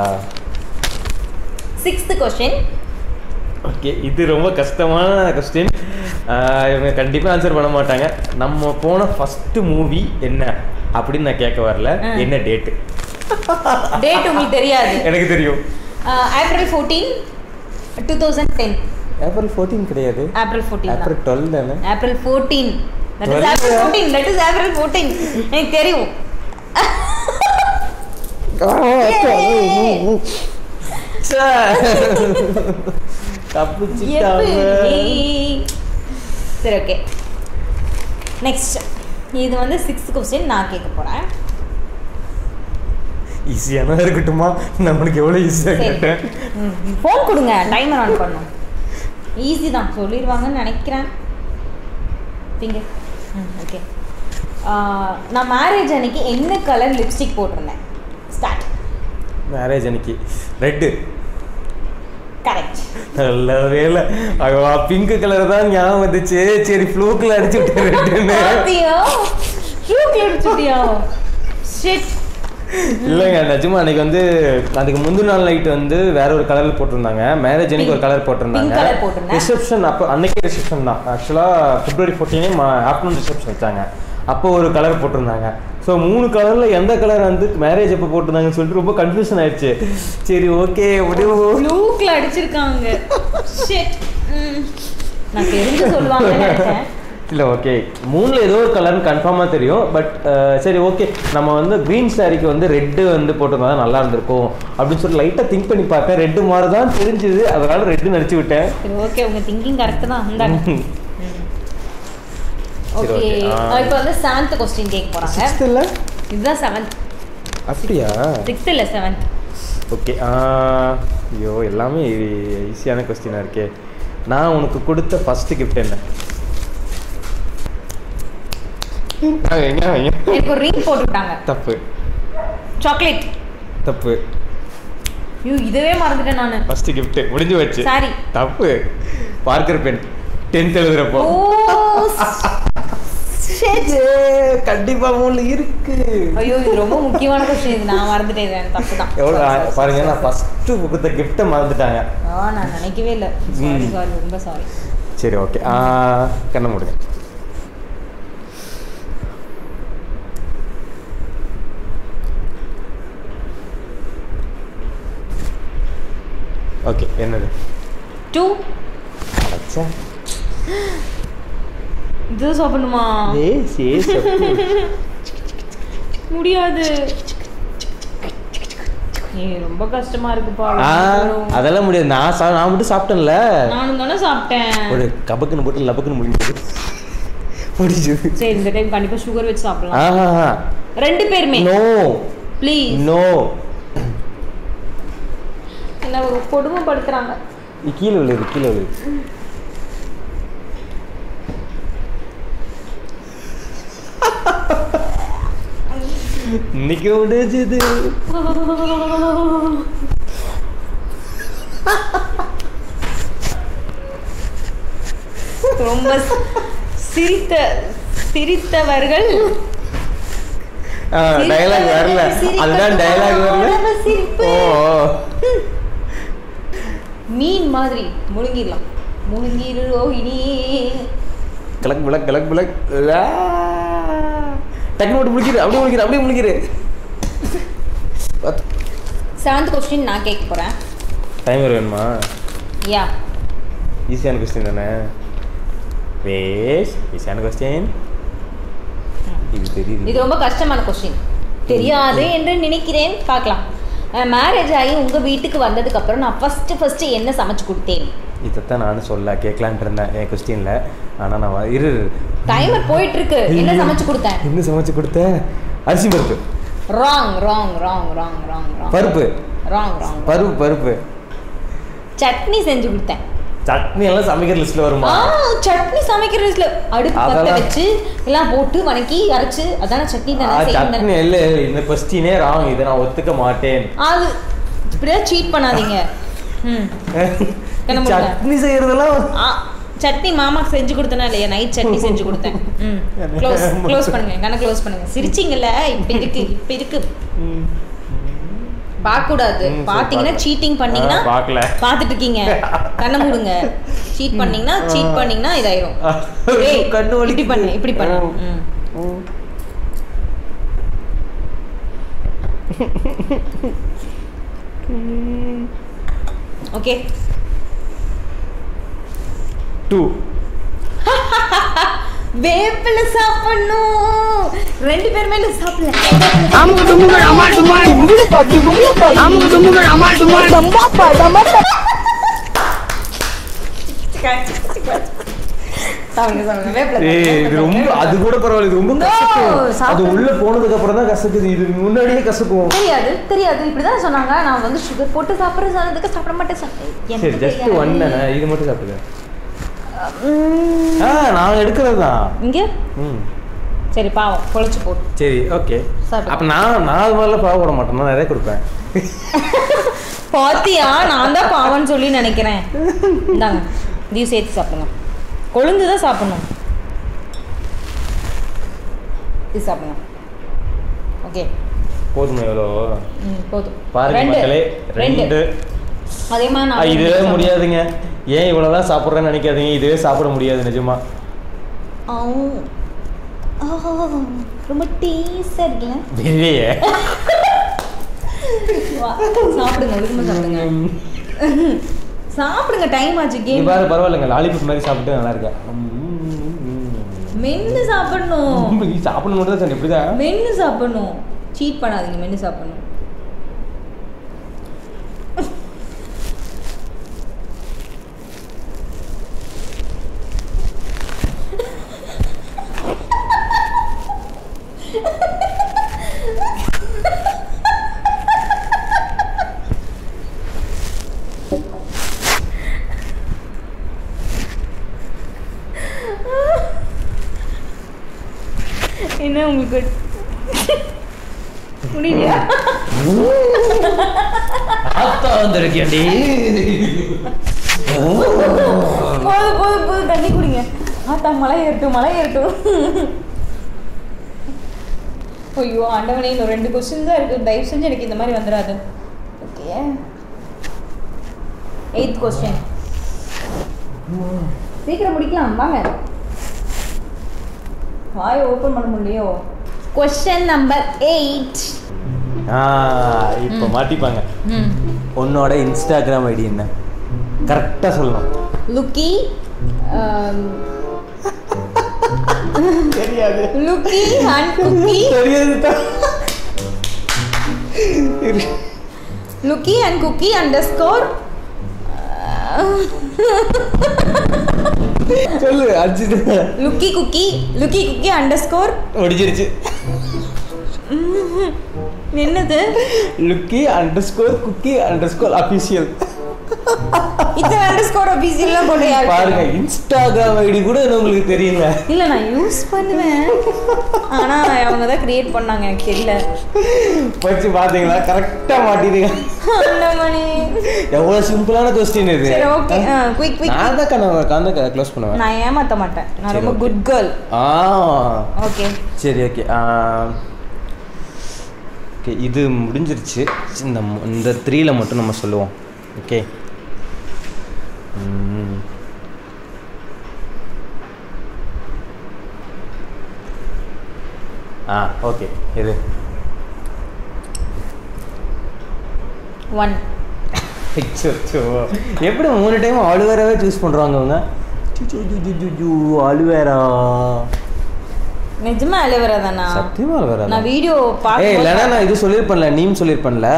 சிக்ஸ்த் கொஸ்டின் ஓகே இது ரொம்ப கஷ்டமான கொஸ்டின் இவங்க கண்டிப்பாக ஆன்சர் பண்ண மாட்டாங்க நம்ம போன ஃபர்ஸ்ட் மூவி என்ன அப்படின்னு நான் கேட்க வரல ஆ. என்ன டேட்டு டேட் உங்களுக்கு தெரியாது எனக்கு தெரியும் April fourteen two thousand ten April fourteen கிடையாது ஏப்ரல் ஃபோர்டீன் ஏப்ரல் டுவெல் தானே April fourteen that is Twelve. April fourteen that is April fourteen எனக்கு தெரியும் தப்பிச்சிட்டாங்க எப்படி? சரி ஓகே நெக்ஸ்ட் இது வந்து சிக்ஸ்த் கொஸ்டின் நான் கேட்க போறேன் ஈஸியான இருக்கட்டுமா நம்மளுக்கு எவ்வளோ ஈஸியாக சரி கேட்டேன் ஃபோன் கொடுங்க டைமர் ஆன் பண்ணும் ஈஸி தான் சொல்லிடுவாங்கன்னு நினைக்கிறேன் ஃபிங்கர் ம் ஓகே நான் மேரேஜ் அன்னைக்கு என்ன கலர் லிப்ஸ்டிக் போட்டிருந்தேன் ஸ்டார்ட் மேரேஜ் அன்னைக்கு ரெட்டு கரெக்ட் நல்ல வேலை அவ்வா பிங்க் கலர் தான் ஞாபகம் வந்துச்சு சரி ஃப்ளூக்கில் அடிச்சு விட்டு ரெட்டுன்னு பாத்தியா ஷூக்கு அடிச்சுட்டியா ஷிட் இல்லைங்க நிஜமா அன்னைக்கு வந்து அதுக்கு முந்தின நாள் நைட் வந்து வேற ஒரு கலர் போட்டிருந்தாங்க மேரேஜ் அன்னைக்கு ஒரு கலர் போட்டிருந்தாங்க Pink colour போட்டிருந்தேன். ரிசப்ஷன் அப்போ அன்னைக்கே ரிசப்ஷன் தான் ஆக்சுவலாக பிப்ரவரி ஃபோர்டீனே ஆஃப்டர்நூன் ரிசப்ஷன் வச்சாங்க அப்போ ஒரு கலர் போட்டிருந்தாங்க ஸோ மூணு கலரில் எந்த கலர் வந்து மேரேஜ் எப்போ போட்டிருந்தாங்கன்னு சொல்லிட்டு ரொம்ப கன்ஃபியூஷன் ஆயிடுச்சு சரி ஓகே முடிவு ப்ளூக்ல அடிச்சிருக்காங்க ஷிட் நான் தெரிஞ்சு சொல்லுவாங்கன்னு நினைச்சேன் இல்லை ஓகே மூணில் ஏதோ ஒரு கலர்னு கன்ஃபார்மாக தெரியும் பட் சரி ஓகே நம்ம வந்து க்ரீன் சாரிக்கு வந்து ரெட்டு வந்து போட்டிருந்தா தான் நல்லா இருந்திருக்கும் அப்படின்னு சொல்லி லைட்டாக திங்க் பண்ணி பார்த்தேன் ரெட்டு மாதிரி தான் தெரிஞ்சுது அதனால ரெட்டு நடிச்சு விட்டேன் சரி ஓகே உங்க திங்கிங் கரெக்ட் தான் இந்தாங்க சரி, ஓகே okay. ஆ. இப்போ வந்து செவன்த் கொஸ்டின் கேட்க போறாங்க சிக்ஸ்த் இல்லை இதுதான் செவன்த் அப்படியா சிக்ஸ்த் இல்ல செவன்த் ஓகே ஐயோ எல்லாமே ஈஸியான கொஸ்டினாக இருக்கே நான் உனக்கு கொடுத்த ஃபர்ஸ்ட் கிஃப்ட் என்ன ஆ, எங்க, எங்க? எனக்கு ஒரு ரிங் போட்டு விட்டாங்க தப்பு சாக்லேட் தப்பு ஐயோ இதவே மறந்துட்டேன் நானு ஃபர்ஸ்ட் கிஃப்ட் முடிஞ்சு வச்சு சாரி தப்பு பார்க்கர் பென் டென்த் எழுதுறப்போ ஓ Shit. கண்டிப்பா மூணு இருக்கு ஐயோ இது ரொம்ப முக்கியமான கொஸ்டின் இது நான் மறந்துட்டேன் இது எனக்கு தப்பு தான் எவ்வளோ பாருங்க நான் ஃபர்ஸ்ட் கொடுத்த கிஃப்ட்டை மறந்துட்டாங்க ஆ நான் நினைக்கவே இல்லை சாரி சாரி ரொம்ப சாரி சரி ஓகே கண்ண முடிங்க ஓகே என்னது டூ அச்சா இது சாப்பிடணுமா ஏஸ் ஏஸ் முடியாது ஏய் ரொம்ப கஷ்டமா இருக்குப்பா ஆ அதெல்லாம் முடியாது நான் சா நான் மட்டும் சாப்பிட்டேன்ல நானும் தானே சாப்பிட்டேன் ஒரு கபக்குன்னு போட்டு லபக்குன்னு முடிஞ்சது முடிஞ்சது சரி இந்த டைம் கண்டிப்பா சுகர் வச்சு சாப்பிடலாம் ஆஹா ரெண்டு பேருமே நோ ப்ளீஸ் நோ என்ன ஒரு கொடுமைப்படுத்துறாங்க கீழே விழுது கீழே விழுது இன்னைக்கு முடிஞ்சது ரொம்ப சிரித்த சிரித்தவர்கள் டயலாக் வரல அதுதான் டயலாக் வரல சிரிப்பு ஓ ஓ. மீன் மாதிரி முழுங்கிடலாம் முழுங்கிரு ரோஹிணி கிழக்கு பிளக் கிழக்கு பிளக் டக்குனு போட்டு முழிக்கிற அப்படியே முழிக்கிற அப்படியே முழிக்கிற செவன்த் கொஸ்டின் நான் கேட்க போறேன் டைமர் வேணுமா யா ஈஸியான கொஸ்டின் தானே வேஸ் ஈஸியான கொஸ்டின் இது தெரியுது இது ரொம்ப கஷ்டமான கொஸ்டின் தெரியாது என்று நினைக்கிறேன் பார்க்கலாம் மேரேஜ் ஆகி உங்க வீட்டுக்கு வந்ததுக்கு அப்புறம் நான் ஃபர்ஸ்ட் ஃபர்ஸ்ட் என்ன சமைச்சு கொடுத்தேன் இதைத்தான் நானும் சொல்ல கேட்கலான்ட்டு இருந்தேன் என் கொஸ்டினில் ஆனால் நான் வ- இரு இரு. டைமர் போயிட்டு இருக்கு என்ன சமைச்சு கொடுத்தேன் என்ன சமைச்சு கொடுத்தேன் அரிசி பருப்பு wrong wrong wrong wrong wrong wrong பருப்பு ராங் ராங் பருப்பு பருப்பு சட்னி செஞ்சு கொடுத்தேன் சட்னி எல்லாம் சமைக்கிற லிஸ்ட்ல வருமா ஆ சட்னி சமைக்கிறதுல அடுப்பு பத்த அதெல்லாம் வச்சு எல்லாம் போட்டு வணக்கி அரைச்சு அதான சட்னி ஆ, தானே செய்யணும் சட்னி தானே? இல்லை இந்த கொஸ்டினே ராங் இதை நான் ஒத்துக்க மாட்டேன் அது இப்படிதான் சீட் பண்ணாதீங்க ம் என்ன பண்ணுற? சட்னி செய்யறதெல்லாம் ஆ சட்னி மாமாக்கு செஞ்சு கொடுத்தனா இல்லையா நைட் சட்னி செஞ்சு கொடுத்தேன் ம் க்ளோஸ் க்ளோஸ் பண்ணுங்க கண்ணை க்ளோஸ் பண்ணுங்க சிரிச்சிங்கல்ல இப்ப இருக்கு இப்ப இருக்கு பார்க்க கூடாது ம், சரி, பாத்தீங்கன்னா பார்க்கல. சீட்டிங் பண்ணீங்கன்னா ஆ, பார்க்கல. பார்த்துட்டு இருக்கீங்க கண்ணை மூடுங்க சீட் பண்ணீங்கன்னா சீட் பண்ணீங்கன்னா இதாயிரும் ஏய், கண்ணு வலி இப்படி பண்ணு இப்படி பண்ணு ம். ஓகே டூ வேப்பில சாப்பிடணும் ரெண்டு பேருமே இல்ல சாப்பிடல அமுக்கு டுமுகள் அமால் டுமால் அமுக்கு டுமுகள் அமால் டுமால் சாப்பிடுங்க சாப்பிடுங்க வேப்பில ஏய் இது ரொம்ப அது கூட பரவாயில்ல இது ரொம்ப No, கசக்கும் அது சாப்பிடு. உள்ள போனதுக்கு அப்புறம் தான் கசக்குது இது முன்னாடியே கசக்கும் தெரியாது தெரியாது இப்படிதான் சொன்னாங்க நான் வந்து சுகர் போட்டு சாப்பிட்ற சொன்னதுக்கு சாப்பிட மாட்டேன் சொன்னேன். சரி எனக்கு ஜஸ்ட் தெரியாது. ஒன் தானே இது மட்டும் சாப்பிடுங்க ம், ஆ நான் எடுக்கிறது தான் இங்க ம் சரி பாவம் பொழைச்சு போட்டு சரி ஓகே சாப்பிடு. அப்ப நான் நான் அது மாதிரிலாம் பாவ போட மாட்டேன் நான் நிறைய கொடுப்பேன் பாத்தியா நான் தான் பாவம்னு சொல்லி நினைக்கிறேன் இந்தாங்க இதையும் சேர்த்து சாப்பிடுங்க கொழுந்து தான் சாப்பிடணும் இது சாப்பிடுங்க ஓகே போதுமா எவ்வளோ ம் போதும் பாருங்க மக்களே ரெண்டு அதே மாதிரி ஆ, நான் இதுவே ரெண்டு முடியாதுங்க ஏன் இவ்வளோதான் சாப்பிட்றேன்னு நினைக்காதீங்க இதுவே சாப்பிட முடியாது நிஜமா சாப்பிடுவேன். ஆ. ஆ, ரொம்ப டேஸ்டாக இருக்குல்ல இல்லையே வா, சாப்பிடுங்க ஒழுங்கமா சாப்பிடுங்க சாப்பிடுங்க டைம் ஆச்சு நீ கேம் பாரு பரவாயில்லைங்க லாலிபப் மாதிரி சாப்பிட்டு நல்லா இருக்கேன் மென்னு சாப்பிடணும் நீ சாப்பிடணும் மட்டும் தான் சொன்னேன் இப்படிதான் மென்னு சாப்பிடணும் சீட் பண்ணாதீங்க மென்னு சாப்பிடணும் என்ன உங்களுக்கு முடியலையா ஆத்தா வந்திருக்கேன்டி போதும் போதும் போதும் தண்ணி குடிங்க ஆத்தா மழை ஏறட்டும் மழை ஏறட்டும் ஐயோ ஆண்டவனே இன்னும் ரெண்டு கொஸ்டின் தான் இருக்குது தயவு செஞ்சு எனக்கு இந்த மாதிரி வந்துடாது ஓகே எயித் கொஸ்டின் சீக்கிரம் முடிக்கலாம் வாங்க வாயை ஓப்பன் பண்ண முடியலையோ கொஸ்டின் நம்பர் எயிட் ஆ இப்போ மாட்டிப்பாங்க ம் உன்னோட இன்ஸ்டாகிராம் ஐடி என்ன கரெக்டாக சொல்லணும் லுக்கி தெரியாது லுக்கி அண்ட் குக்கி தெரியாது lucky and cookie underscore சொல்லு அஞ்சு lucky cookie lucky cookie underscore முடிஞ்சிருச்சு என்னது lucky underscore cookie underscore official இத்தனை அண்டர் ஸ்கோர் ஆஃபீஸியெல்லாம் போட்டு யாரு பாருங்க இன்ஸ்டாகிராம் ஐடி கூட இன்னும் உங்களுக்கு தெரியல இல்லை நான் யூஸ் பண்ணுவேன் ஆனால் அவங்க தான் கிரியேட் பண்ணாங்க எனக்கு தெரியல வச்சு பார்த்தீங்களா கரெக்டாக மாட்டிடுங்க அண்ணாமணி. எவ்வளோ சிம்பிளான கொஸ்டின் இது சரி ஓகே குயிக் குயிக் நான் தான் கண்ண கண்ண க்ளோஸ் பண்ணுவேன் நான் ஏமாத்த மாட்டேன் நான் சரி, ரொம்ப okay. குட் கேர்ள் ஆ ஓகே சரி ஓகே ஓகே இது முடிஞ்சிருச்சு இந்த மு- இந்த த்ரீல மட்டும் நம்ம சொல்லுவோம் ஓகே ஆ ஓகே இது ஒன் அச்சோ எப்படி மூணு டைம் ஆலுவேராவே சூஸ் பண்ணுறாங்க அவங்க ஆலுவேரா நிஜமா அழுவரா தானா சத்தியமா ஆலுவேரா நான் வீடியோ ஏய் இல்லைனா பார்க்க நான் இது சொல்லியிருப்பேன்ல நீம் சொல்லியிருப்பேன்ல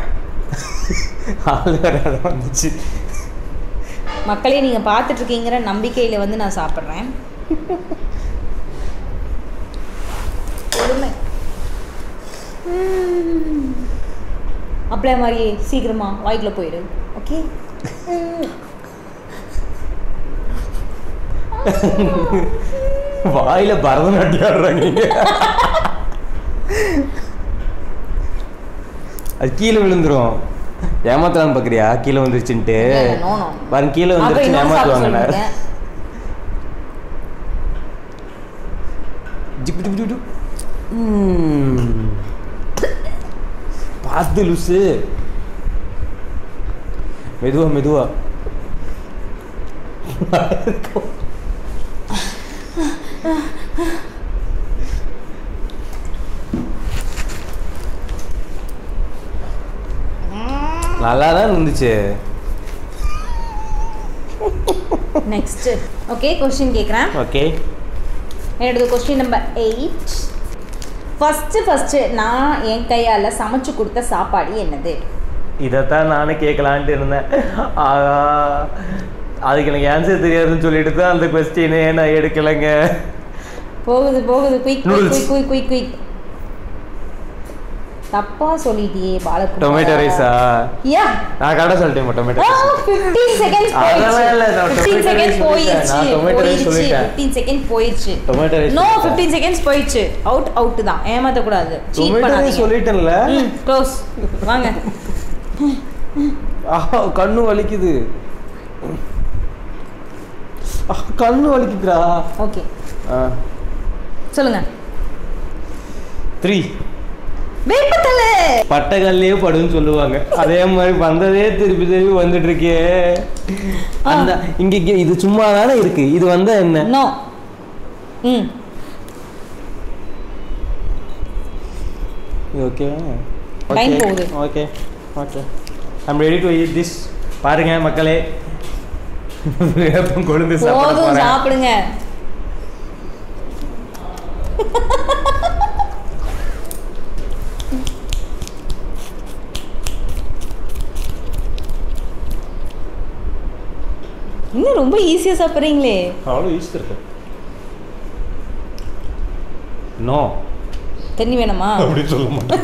ஆலுவேரா தான் வந்துச்சு மக்களே நீங்க பார்த்துட்டு இருக்கீங்கிற நம்பிக்கையில வந்து நான் சாப்பிட்றேன் பொறுமை அப்படியே மாதிரியே சீக்கிரமா வாய்க்குள்ள போயிடு ஓகே வாயில பரதநாட்டியம் ஆடுறாங்க இங்க. அது கீழே விழுந்துரும் ஏமாத்தலான்னு பாக்குறியா கீழே வந்துருச்சுன்ட்டு நோ நோ பாருங்க கீழே வந்துருச்சு ஏமாத்துவாங்க ஜிப்பு ஜிப்பு ஜிப்பு ஜிப்பு. ம். பார்த்து லூசு மெதுவா மெதுவா நல்லா தான் இருந்துச்சு நெக்ஸ்ட் ஓகே கொஸ்டின் கேட்குறேன் ஓகே என்னோடது question number eight first first நான் என் கையால் சமைச்சு கொடுத்த சாப்பாடு என்னது இதைத்தான் நானும் கேட்கலான்ட்டு இருந்தேன் ஆகா அதுக்கு எனக்கு ஆன்சர் தெரியாதுன்னு சொல்லிட்டு தான் அந்த கொஸ்டினே நான் எடுக்கலைங்க போகுது போகுது quick Noodles. Quick quick quick quick தப்பா சொல்லிட்டியே பாலகுமார் டொமேட்டோ ரைஸா யா நான் கடை சொல்லிட்டேன் டொமேட்டோ ரைஸ் 15 செகண்ட்ஸ் அதெல்லாம் இல்ல, நான் போயிடுச்சு 15 tomato rice செகண்ட் சொல்லிட்டேன். போயிடுச்சு நான் tomato rice போயிடுச்சு சொல்லிட்டேன். 15 செகண்ட் போயிடுச்சு டொமேட்டோ ரைஸ் நோ 15 செகண்ட்ஸ் போயிடுச்சு அவுட் அவுட் தான் ஏமாத்த கூடாது சீட் டொமேட்டோ ரைஸ் பண்ணாதீங்க சொல்லிட்டேன்ல ம் க்ளோஸ் வாங்க ஆஹா, கண்ணு வலிக்குது ஆ, கண்ணு வலிக்குதுடா ஓகே சொல்லுங்க த்ரீ வேப்பத்தலை பட்டகல்லையே படுன்னு சொல்லுவாங்க அதே மாதிரி வந்ததே திருப்பி திருப்பி வந்துட்டு இருக்கே அந்த இங்க இங்க இது சும்மா தானே இருக்கு இது வந்தா என்ன நோ ம் ஓகே Time போகுது. Okay okay I'm ready to eat this பாருங்க மக்களே வேப்பம் கொழுந்து சாப்பிட போதும் போறேன் சாப்பிடுங்க இன்னும் ரொம்ப ஈஸியாக சாப்பிட்றீங்களே அவ்வளோ ஈஸி இருக்கு நோ தண்ணி வேணுமா அப்படின்னு சொல்ல மாட்டேன்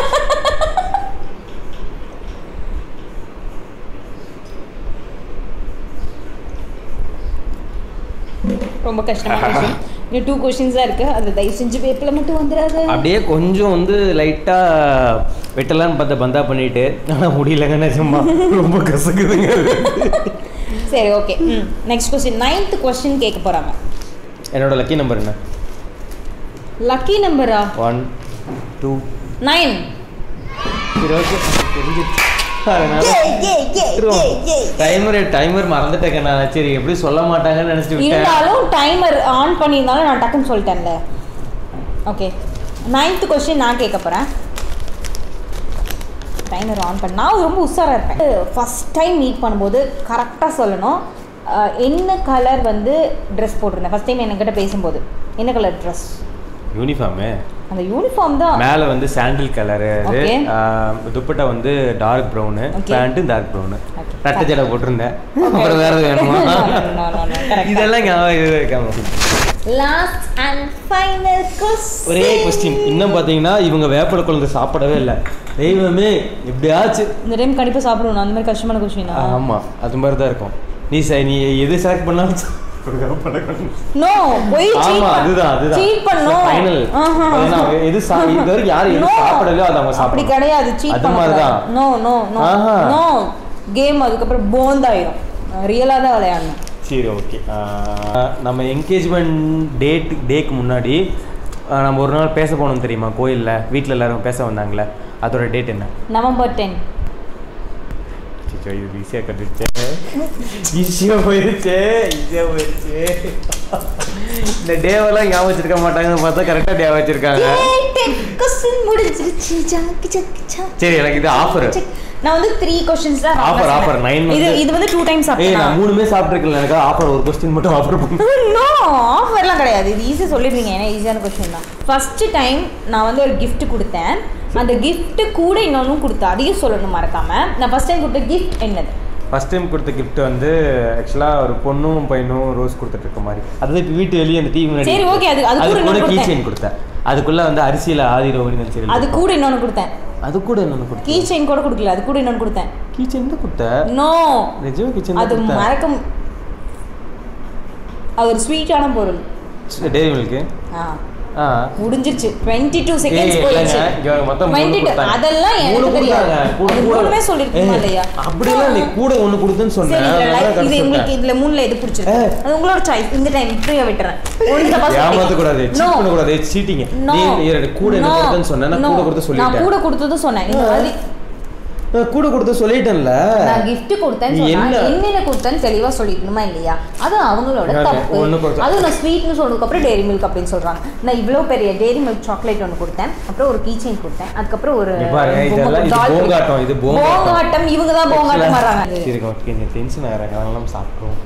ரொம்ப கஷ்டமான விஷயம் இன்னும் டூ கொஷின்ஸ் தான் இருக்கு அது தயவு செஞ்சு வேப்பில் மட்டும் வந்துடாது அப்படியே கொஞ்சம் வந்து லைட்டாக வெட்டலான்னு பார்த்த பந்தா பண்ணிட்டு ஆனால் முடியலங்க நிஜமா ரொம்ப கசக்குதுங்க அது. சரி ஓகே ம் நெக்ஸ்ட் கொஸ்டின் நைன்த் கொஸ்டின் கேட்க போறாங்க என்னோட லக்கி நம்பர் என்ன லக்கி நம்பரா ஒன் டூ நைன் சரி ஓகே தெரிஞ்சிருச்சு அதனால டைமர் டைமர் மறந்துட்டேங்க நான் சரி எப்படி சொல்ல மாட்டாங்கன்னு நினைச்சிட்டு விட்டேன் இருந்தாலும் டைமர் ஆன் பண்ணியிருந்தாலும் நான் டக்குன்னு சொல்லிட்டேன்ல ஓகே நைன்த் கொஸ்டின் நான் கேட்க போகிறேன் டைமர் ஆன் பண்ண நான் ரொம்ப உஷாராக இருப்பேன் ஃபஸ்ட் டைம் மீட் பண்ணும்போது கரெக்டாக சொல்லணும் அஹ், என்ன கலர் வந்து ட்ரெஸ் போட்டிருந்தேன் ஃபஸ்ட் டைம் என்கிட்ட பேசும்போது என்ன கலர் ட்ரெஸ் யூனிஃபார்மு அந்த யூனிஃபார்ம் தான் மேல வந்து சாண்டில் கலரு அது Okay. ஆஹ், துப்பட்டா வந்து dark brown Okay. Pant dark brown Okay. ரெட்டை ஜடை போட்டிருந்தேன் அப்புறம் வேற எதுவும் வேணுமா No, no, no, no, correct. இதெல்லாம் ஞாபகம் இது இருக்காம லாஸ்ட் அண்ட் ஃபைனல் கொஸ்டின் ஒரே கொஸ்டின் இன்னும் பார்த்தீங்கன்னா இவங்க வேப்பல குழந்தை சாப்பிடவே இல்லை தெய்வமே எப்படியாச்சும் இந்த டைம் கண்டிப்பாக சாப்பிடுவோம் அந்த மாதிரி கஷ்டமான கொஸ்டினா ஆமா அது மாதிரி தான் இருக்கும் நீ ச- நீ எது செலக்ட் பண்ணாலும் வேப்பல குழந்தை. நோ போய் சீட் ஆமா அதுதான் அதுதான் சீட் பண்ணோம் ஃபைனல் எது சா இது வரைக்கும் யாரு எது No. சாப்பிடலையோ அதை அவங்க அப்படி சாப்பிடணும் கிடையாது சீட் அது பண்ண மாதிரி தான். நோ நோ நோ ஆஹா. நோ கேம் அதுக்கப்புறம் போந்தாயிரும் ரியலாக தான் விளையாடணும் சரி ஓகே நம்ம என்கேஜ்மெண்ட் டேட் டேக்கு முன்னாடி ஆஹ் நம்ம ஒரு நாள் பேச போனோம் தெரியுமா கோயிலில் வீட்டில் எல்லாரும் பேச வந்தாங்களே அதோட டேட் என்ன நவம்பர் டென் சிச்சோ இது ஈஸியாக கட்டுச்சு ஈஸியாக போயிருச்சு ஈஸியாக போயிருச்சு இந்த டேவெல்லாம் ஞாபகம் வச்சிருக்க மாட்டாங்கன்னு பார்த்தா கரெக்டாக டே வச்சிருக்காங்க கொஸ்டின் முடிஞ்சிருச்சு ஜாக்கி ஜாக்கி ஜாக்கி. சரி எனக்கு இது ஆஃபர் நான் வந்து த்ரீ கொஸ்டின்ஸ் தான் Offer, offer, nine இது வந்து- இது வந்து டூ டைம்ஸ் ஏய் சாப்பிட்டேன் நான் மூணுமே சாப்பிட்ருக்கல எனக்கு ஆஃபர் ஒரு கொஸ்டின் மட்டும் ஆஃபர் பண்ணு நோ ஆஃபர்லாம் கிடையாது இது ஈஸியாக சொல்லிடுவீங்க ஏன்னா ஈஸியான கொஸ்டின் தான் ஃபர்ஸ்ட் டைம் நான் வந்து ஒரு gift கொடுத்தேன் அந்த gift கூட இன்னொன்றும் கொடுத்தேன் அதையும் சொல்லணும் மறக்காம நான் ஃபர்ஸ்ட் டைம் கொடுத்த gift என்னது ஃபர்ஸ்ட் டைம் கொடுத்த gift வந்து ஆக்சுவலாக ஒரு பொண்ணும் பையனும் ரோஸ் கொடுத்துட்டு இருக்க மாதிரி அதாவது இப்போ வீட்டு வெளியே அந்த டிவி முன்னாடி சரி, okay, அது- அது கூட கூட இன்னொன்னு கீ கொடுத்தேன். செயின் கொடுத்தேன் அதுக்குள்ள வந்து அரிசியில் ஆதி ரோகிணி நினச்சி அது கூட இன்னொன்று கொடுத்தேன் அது கூட என்னென்னு கீ கொடுத்தேன் செயின் கூட கொடுக்கல அது கூட இன்னொன்று கொடுத்தேன் கீ செயின் தான் கொடுத்த நோ நிஜம் கீ செயின் அது தான் மறக்க மு- அது ஒரு ஸ்வீட்டான பொருள் கொடுத்த டேரி மில்க்கு ஆ ஆ முடிஞ்சிருச்சு டுவெண்ட்டி டூ ஏய், செகண்ட்ஸ் இல்லைங்க, போயிடுச்சு இங்க மொத்தம் மூணு 22 கொடுத்தாங்க. அதெல்லாம் மூணு எனக்கு தெரியாது கொடுத்தாங்க. கூட- அது கூட- மூணுமே சொல்லிருக்கீங்க ஏய், இல்லையா அப்படிலாம் நீ கூட ஒண்ணு கொடுத்தேன்னு சொன்னேன் சரி இதுல அதனால like- இது கடைசி உங்களுக்கு விட்டேன். இதுல மூணுல எது பிடிச்சிருக்கு ஏய். அது உங்களோட சாய்ஸ் இந்த டைம் ஃப்ரீயா விட்டுறேன் ஒண்ணு தப்பா ஏமாத்த கூடாது சொல்லிட்டீங்க. Cheat No. பண்ண கூடாது சீட்டிங் No. நீ எனக்கு கூட என்ன No. கொடுத்தேன்னு சொன்னேன் நான் No. கூட கொடுத்து நான் சொல்லிட்டேன் கூட கொடுத்ததும் சொன்னேன் இந்த ஆ. மாதிரி நான் கூட கொடுத்து சொல்லிட்டேன்ல நான் gift கொடுத்தேன்னு நீ சொன்னா என்ன? என்னென்ன கொடுத்தேன்னு தெளிவா சொல்லிக்கணுமா இல்லையா அது அவங்களோட யாரு? தப்பு ஒண்ணு கொடுத்தா- அது நான் ஸ்வீட்னு சொன்னதுக்கு அப்புறம் டேரி மில்க் அப்படின்னு சொல்றாங்க நான் இவ்வளோ பெரிய டேரி மில்க் சாக்லேட் ஒன்று கொடுத்தேன் அப்புறம் ஒரு கீச்சைன் கொடுத்தேன் அதுக்கப்புறம் ஒரு இங்க பாருங்க, இதெல்லாம் இது doll போங்காட்டம், இது போங்காட்டம். போங்காட்டம் இவங்க தான் போங்காட்டம் வர்றாங்க சரி ஓகே நீ டென்ஷன் ஆகிறேன் அதெல்லாம் சாப்பிட்ருவோம்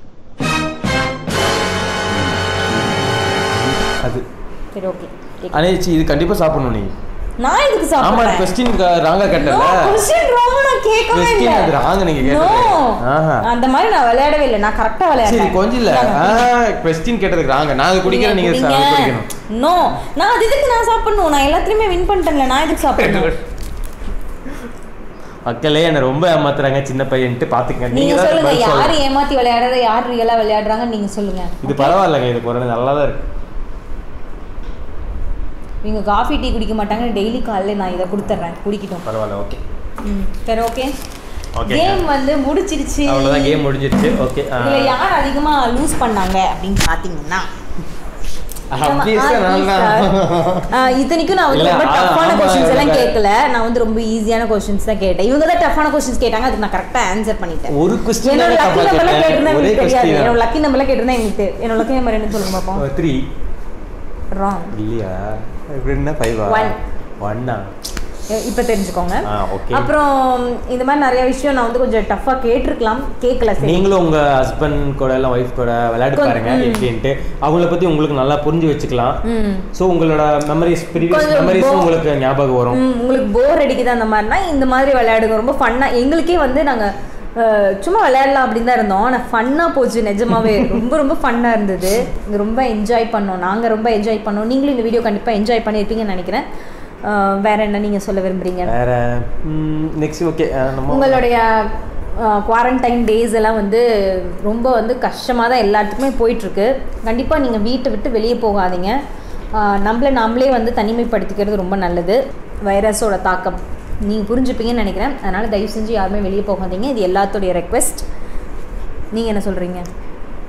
அது சரி ஓகே அனேச்சி இது கண்டிப்பா சாப்பிடணும் நீ நான் இதுக்கு ஆமா சாப்பிடுறேன் கொஸ்டின் ராங்கா No, கேட்டல question ரொம்ப நான் கேட்கவே Question இல்ல. அது wrong நீங்க No. கேட்டது. ஆஹா. அந்த மாதிரி நான் விளையாடவே இல்லை நான் கரெக்டா சரி விளையாடுறேன் கொஞ்சம் இல்ல கொஸ்டின் கேட்டதுக்கு ராங்க நாங்க குடிக்கிறோம் நீங்க சா- குடிக்கணும் நோ நான் அது எதுக்கு நான் சாப்பிடணும் நான் எல்லாத்துலயுமே வின் பண்ணிட்டேன்ல நான் எதுக்கு சாப்பிடணும் மக்களே என்ன ரொம்ப ஏமாத்துறாங்க சின்ன பையன்ட்டு பாத்துக்கங்க நீங்க தான் சொல்லுங்க பதில் யார் சொல்லணும். ஏமாத்தி விளையாடுறத யார் ரியலா விளையாடுறாங்க நீங்க சொல்லுங்க இது பரவாயில்லைங்க இது குரல் நல்லா தான் இருக்கு இவங்க காஃபி டீ குடிக்க மாட்டாங்க டெய்லி காலையில நான் இதை கொடுத்துட்றேன் குடிக்கட்டும் பரவாயில்ல ஓகே ம் சரி ஓகே ஓகே கேம் வந்து முடிச்சிருச்சு அவ்வளவுதான் கேம் முடிஞ்சிருச்சு ஓகே இதுல யார் அதிகமா லூஸ் பண்ணாங்க அப்படின்னு பாத்தீங்கன்னா Obviously நான் தான். ஆஹ் இத்தனைக்கும் நான் வந்து இல்ல, ரொம்ப ஆ- டஃப்பான ஆமா, கொஸ்டின்ஸ் எல்லாம் இல்ல. கேட்கல நான் வந்து ரொம்ப ஈஸியான கொஸ்டின்ஸ் தான் கேட்டேன் இவங்க தான் டஃப்பான கொஸ்டின்ஸ் கேட்டாங்க அதுக்கு நான் கரெக்டா ஆன்சர் பண்ணிட்டேன் ஒரு question என்னோட தானே லக்கி தப்பா நம்பர்லாம் கேட்டேன். கேட்டிருந்தா ஒரே எனக்கு தெரியாது question தான். என்னோட லக்கி நம்பர்லாம் கேட்டிருந்தா எனக்கு தெ- என்னோட லக்கி நம்பர் என்ன சொல்லுங்க பாப்போம் த்ரீ ராங் இல்லையா இப்படி என்ன ஃபைவா One. ஒன்னா இப்போ தெரிஞ்சுக்கோங்க ஆ, okay. அப்புறம் இந்த மாதிரி நிறைய விஷயம் நான் வந்து கொஞ்சம் டஃப்பா கேட்டிருக்கலாம் கேட்கல சரி நீங்களும் உங்க ஹஸ்பண்ட் கூட எல்லாம் ஒய்ஃப் கூட விளையாடி கொஞ்சம், பாருங்க ம். எப்படின்ட்டு அவங்கள பத்தி உங்களுக்கு நல்லா புரிஞ்சு வச்சுக்கலாம் ம் ஸோ உங்களோட மெமரிஸ் ப்ரீவியஸ் கொஞ்சம் மெமரிஸ் bo- உங்களுக்கு ஞாபகம் வரும் ம், உங்களுக்கு போர் அடிக்குது அந்த மாதிரினா இந்த மாதிரி விளையாடுங்க ரொம்ப ஃபன்னாக எங்களுக்கே வந்து நாங்கள் சும்மா விளையாடலாம் அப்படின்னு தான் இருந்தோம் ஆனால் ஃபன்னாக போச்சு நிஜமாவே ரொம்ப ரொம்ப ஃபன்னாக இருந்தது இது ரொம்ப என்ஜாய் பண்ணோம் நாங்கள் ரொம்ப என்ஜாய் பண்ணோம் நீங்களும் இந்த வீடியோ கண்டிப்பாக என்ஜாய் பண்ணியிருப்பீங்கன்னு நினைக்கிறேன் அஹ், வேற என்ன நீங்கள் சொல்ல விரும்புறீங்க வேற நெக்ஸ்ட் ஓகே நம்ம உங்களுடைய குவாரண்டைன் டேஸ் எல்லாம் வந்து ரொம்ப வந்து கஷ்டமாக தான் எல்லாத்துக்குமே போயிட்டுருக்கு கண்டிப்பாக நீங்கள் வீட்டை விட்டு வெளியே போகாதீங்க ஆஹ் நம்மளை நாமளே வந்து தனிமைப்படுத்திக்கிறது ரொம்ப நல்லது வைரஸோட தாக்கம் நீங்கள் புரிஞ்சுப்பீங்கன்னு நினைக்கிறேன் அதனால் தயவு செஞ்சு யாருமே வெளியே போகாதீங்க இது எல்லாத்துடைய ரெக்வெஸ்ட் நீங்கள் என்ன சொல்கிறீங்க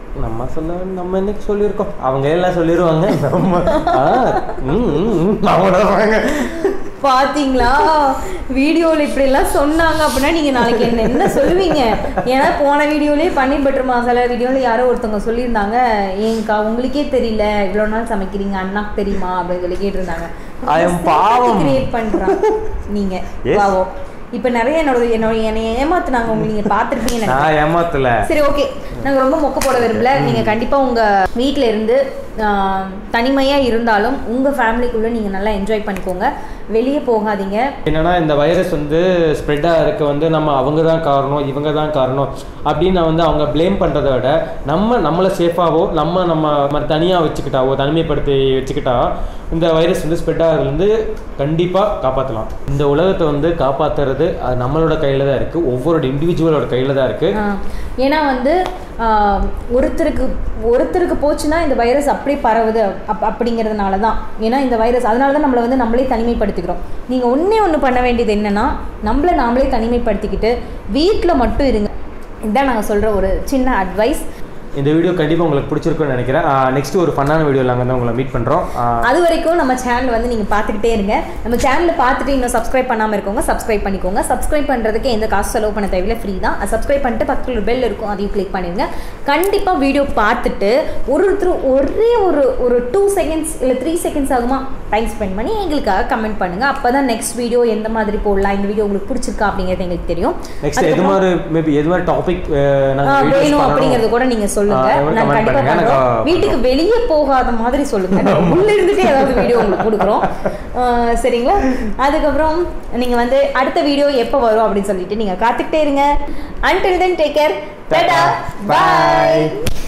நம்ம சொல்ல நம்ம என்னைக்கு சொல்லியிருக்கோம் அவங்க எல்லாம் சொல்லிடுவாங்க நம்ம ஆ, ம், ம், ம், அவ்வளோதாங்க பாத்தீங்களா வீடியோல இப்படி எல்லாம் சொன்னாங்க அப்படின்னா நீங்க நாளைக்கு என்ன என்ன சொல்லுவீங்க ஏன்னா போன வீடியோலயே பன்னீர் பட்டர் மசாலா வீடியோல யாரோ ஒருத்தவங்க சொல்லியிருந்தாங்க ஏங்கா உங்களுக்கே தெரியல இவ்வளவு நாள் சமைக்கிறீங்க அண்ணாக்கு தெரியுமா அப்படின்னு சொல்லி கேட்டிருந்தாங்க I am பாவம். கிரியேட் பண்றான் நீங்க Yes. பாவம் இப்ப நிறைய என்னோட என்னோட என்னை ஏமாத்துனாங்க உங்களுக்கு நீங்க பாத்திருப்பீங்க நான் ஏமாத்தல சரி ஓகே நாங்கள் ரொம்ப மொக்க போட விரும்பல நீங்கள் கண்டிப்பாக உங்கள் வீட்டில் இருந்து தனிமையாக இருந்தாலும் உங்கள் ஃபேமிலிக்குள்ளே நீங்கள் நல்லா என்ஜாய் பண்ணிக்கோங்க வெளியே போகாதீங்க என்னன்னா இந்த வைரஸ் வந்து ஸ்ப்ரெட்டாக இருக்க வந்து நம்ம அவங்க தான் காரணம் இவங்க தான் காரணம் அப்படின்னு வந்து அவங்க ப்ளேம் பண்ணுறதை விட நம்ம நம்மளை சேஃபாவோ நம்ம நம்ம தனியாக வச்சுக்கிட்டாவோ தனிமைப்படுத்தி வச்சுக்கிட்டா இந்த வைரஸ் வந்து ஸ்ப்ரெட் ஆகிறதுலேருந்து கண்டிப்பாக காப்பாற்றலாம் இந்த உலகத்தை வந்து காப்பாற்றுறது அது நம்மளோட கையில் தான் இருக்குது ஒவ்வொரு இண்டிவிஜுவலோட கையில் தான் இருக்குது ஆ, ஏன்னா வந்து ஆ, ஒருத்தருக்கு ஒருத்தருக்கு போச்சுன்னா இந்த வைரஸ் அப்படியே பரவுது அப் அப்படிங்கிறதுனால தான் ஏன்னா இந்த வைரஸ் அதனால தான் நம்மளை வந்து நம்மளே தனிமைப்படுத்திக்கிறோம் நீங்கள் ஒன்றே ஒன்று பண்ண வேண்டியது என்னன்னா நம்மளை நாமளே தனிமைப்படுத்திக்கிட்டு வீட்டில் மட்டும் இருங்க இதுதான் நாங்கள் சொல்கிற ஒரு சின்ன அட்வைஸ் இந்த வீடியோ கண்டிப்பாக உங்களுக்கு பிடிச்சிருக்குன்னு நினைக்கிறேன் நெக்ஸ்ட் ஒரு ஃபன்னான வீடியோ நாங்கள் வந்து உங்களை மீட் பண்ணுறோம் அது வரைக்கும் நம்ம சேனல் வந்து நீங்கள் பார்த்துக்கிட்டே இருங்க நம்ம சேனலை பார்த்துட்டு இன்னும் சப்ஸ்கிரைப் பண்ணாமல் இருக்கவங்க சப்ஸ்கிரைப் பண்ணிக்கோங்க சப்ஸ்கிரைப் பண்ணுறதுக்கு எந்த காசு செலவு பண்ண தேவையில்ல ஃப்ரீ தான் சப்ஸ்கிரைப் பண்ணிட்டு பக்கத்தில் ஒரு பெல் இருக்கும் அதையும் கிளிக் பண்ணிடுங்க கண்டிப்பாக வீடியோ பார்த்துட்டு ஒரு ஒருத்தர் ஒரே ஒரு ஒரு டூ செகண்ட்ஸ் இல்லை த்ரீ செகண்ட்ஸ் ஆகுமா டைம் ஸ்பெண்ட் பண்ணி எங்களுக்காக கமெண்ட் பண்ணுங்கள் அப்போ தான் நெக்ஸ்ட் வீடியோ எந்த மாதிரி போடலாம் இந்த வீடியோ உங்களுக்கு பிடிச்சிருக்கா அப்படிங்கிறது எங்களுக்கு தெரியும் நெக்ஸ்ட் எது அதுக்கப்புறம், மாதிரி மேபி எது மாதிரி டாபிக் ஆ, நாங்கள் வேணும் அப்படிங்கறது கூட நீங்க சொல்லுங்க ஆ, எவ்வளவு நான் comment கண்டிப்பா பண்ணுங்க. பண்றோம் எனக்கு, வீட்டுக்கு வெளியே போகாத மாதிரி சொல்லுங்க நாங்க உள்ள இருந்துட்டே ஏதாவது வீடியோ உங்களுக்கு கொடுக்குறோம் ஆ, சரிங்களா அதுக்கப்புறம் நீங்க வந்து அடுத்த வீடியோ எப்போ வரும் அப்படின்னு சொல்லிட்டு நீங்க காத்துக்கிட்டே இருங்க until then take care tata Bye. பாய்